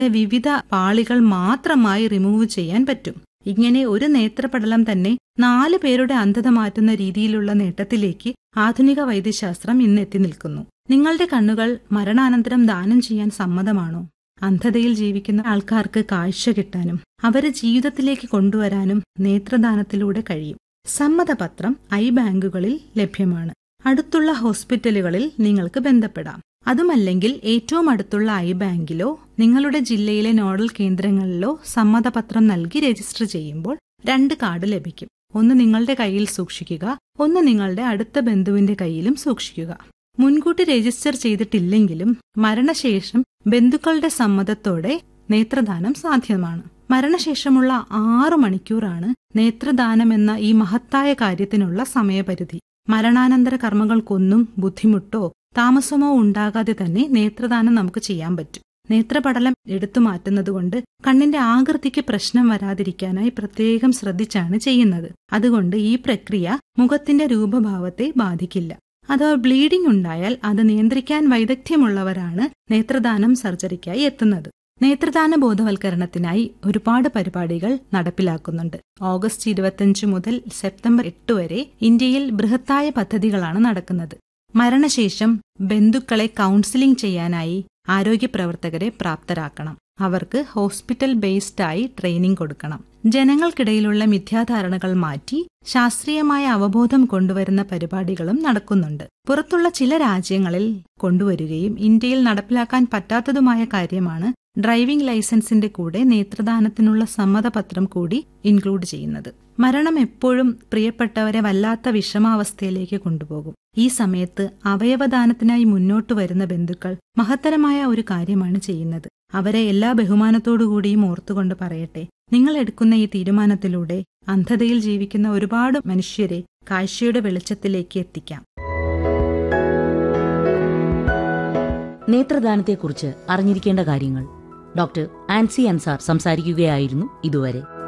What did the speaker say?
വിവിധ പാളികൾ മാത്രമായി റിമൂവ് ചെയ്യാൻ പറ്റും ഇങ്ങനെ ഒരു നേത്രപടലം തന്നെ നാല് പേരുടെ അന്ധത മാറ്റുന്ന രീതിയിലുള്ള നേട്ടത്തിലേക്ക് ആധുനിക വൈദ്യശാസ്ത്രം ഇന്ന് എത്തി നിൽക്കുന്നു നിങ്ങളുടെ കണ്ണുകൾ മരണാനന്തരം ദാനം ചെയ്യാൻ സമ്മതമാണോ അന്ധതയിൽ ജീവിക്കുന്ന ആൾക്കാർക്ക് കാഴ്ച കിട്ടാനും അവരെ ജീവിതത്തിലേക്ക് കൊണ്ടുവരാനും നേത്രദാനത്തിലൂടെ കഴിയും സമ്മതപത്രം ഐ ബാങ്കുകളിൽ ലഭ്യമാണ് അടുത്തുള്ള ഹോസ്പിറ്റലുകളിൽ നിങ്ങൾക്ക് ബന്ധപ്പെടാം അതുമല്ലെങ്കിൽ ഏറ്റവും അടുത്തുള്ള ഐ ബാങ്കിലോ നിങ്ങളുടെ ജില്ലയിലെ നോഡൽ കേന്ദ്രങ്ങളിലോ സമ്മതപത്രം നൽകി രജിസ്റ്റർ ചെയ്യുമ്പോൾ രണ്ട് കാർഡ് ലഭിക്കും ഒന്ന് നിങ്ങളുടെ കയ്യിൽ സൂക്ഷിക്കുക ഒന്ന് നിങ്ങളുടെ അടുത്ത ബന്ധുവിന്റെ കയ്യിലും സൂക്ഷിക്കുക മുൻകൂട്ടി രജിസ്റ്റർ ചെയ്തിട്ടില്ലെങ്കിലും മരണശേഷം ബന്ധുക്കളുടെ സമ്മതത്തോടെ നേത്രദാനം സാധ്യമാണ് മരണശേഷമുള്ള ആറു മണിക്കൂറാണ് നേത്രദാനം എന്ന ഈ മഹത്തായ കാര്യത്തിനുള്ള സമയപരിധി മരണാനന്തര കർമ്മങ്ങൾക്കൊന്നും ബുദ്ധിമുട്ടോ താമസമോ ഉണ്ടാകാതെ തന്നെ നേത്രദാനം നമുക്ക് ചെയ്യാൻ പറ്റും നേത്രപടലം എടുത്തു മാറ്റുന്നതുകൊണ്ട് കണ്ണിന്റെ ആകൃതിക്ക് പ്രശ്നം വരാതിരിക്കാനായി പ്രത്യേകം ശ്രദ്ധിച്ചാണ് ചെയ്യുന്നത് അതുകൊണ്ട് ഈ പ്രക്രിയ മുഖത്തിന്റെ രൂപഭാവത്തെ ബാധിക്കില്ല അഥവാ ബ്ലീഡിംഗ് ഉണ്ടായാൽ അത് നിയന്ത്രിക്കാൻ വൈദഗ്ധ്യമുള്ളവരാണ് നേത്രദാനം സർജറിക്കായി എത്തുന്നത് നേത്രദാന ബോധവൽക്കരണത്തിനായി ഒരുപാട് പരിപാടികൾ നടപ്പിലാക്കുന്നുണ്ട് ഓഗസ്റ്റ് ഇരുപത്തിയഞ്ച് മുതൽ സെപ്റ്റംബർ എട്ട് വരെ ഇന്ത്യയിൽ ബൃഹത്തായ പദ്ധതികളാണ് നടക്കുന്നത് മരണശേഷം ബന്ധുക്കളെ കൗൺസിലിംഗ് ചെയ്യാനായി ആരോഗ്യപ്രവർത്തകരെ പ്രാപ്തരാക്കണം അവർക്ക് ഹോസ്പിറ്റൽ ബേസ്ഡ് ആയി ട്രെയിനിംഗ് കൊടുക്കണം ജനങ്ങൾക്കിടയിലുള്ള മിഥ്യാധാരണകൾ മാറ്റി ശാസ്ത്രീയമായ അവബോധം കൊണ്ടുവരുന്ന പരിപാടികളും നടക്കുന്നുണ്ട് പുറത്തുള്ള ചില രാജ്യങ്ങളിൽ കൊണ്ടുവരികയും ഇന്ത്യയിൽ നടപ്പിലാക്കാൻ പറ്റാത്തതുമായ കാര്യമാണ് ഡ്രൈവിംഗ് ലൈസൻസിന്റെ കൂടെ നേത്രദാനത്തിനുള്ള സമ്മതപത്രം കൂടി ഇൻക്ലൂഡ് ചെയ്യുന്നത് മരണം എപ്പോഴും പ്രിയപ്പെട്ടവരെ വല്ലാത്ത വിഷമാവസ്ഥയിലേക്ക് കൊണ്ടുപോകും ഈ സമയത്ത് അവയവദാനത്തിനായി മുന്നോട്ട് വരുന്ന ബന്ധുക്കൾ മഹത്തരമായ ഒരു കാര്യമാണ് ചെയ്യുന്നത് അവരെ എല്ലാ ബഹുമാനത്തോടുകൂടിയും ഓർത്തുകൊണ്ട് പറയട്ടെ നിങ്ങൾ എടുക്കുന്ന ഈ തീരുമാനത്തിലൂടെ അന്ധതയിൽ ജീവിക്കുന്ന ഒരുപാട് മനുഷ്യരെ കാഴ്ചയുടെ വെളിച്ചത്തിലേക്ക് എത്തിക്കാം നേത്രദാനത്തെക്കുറിച്ച് അറിഞ്ഞിരിക്കേണ്ട കാര്യങ്ങൾ ഡോക്ടർ ആൻസി അൻസാർ സംസാരിക്കുകയായിരുന്നു ഇതുവരെ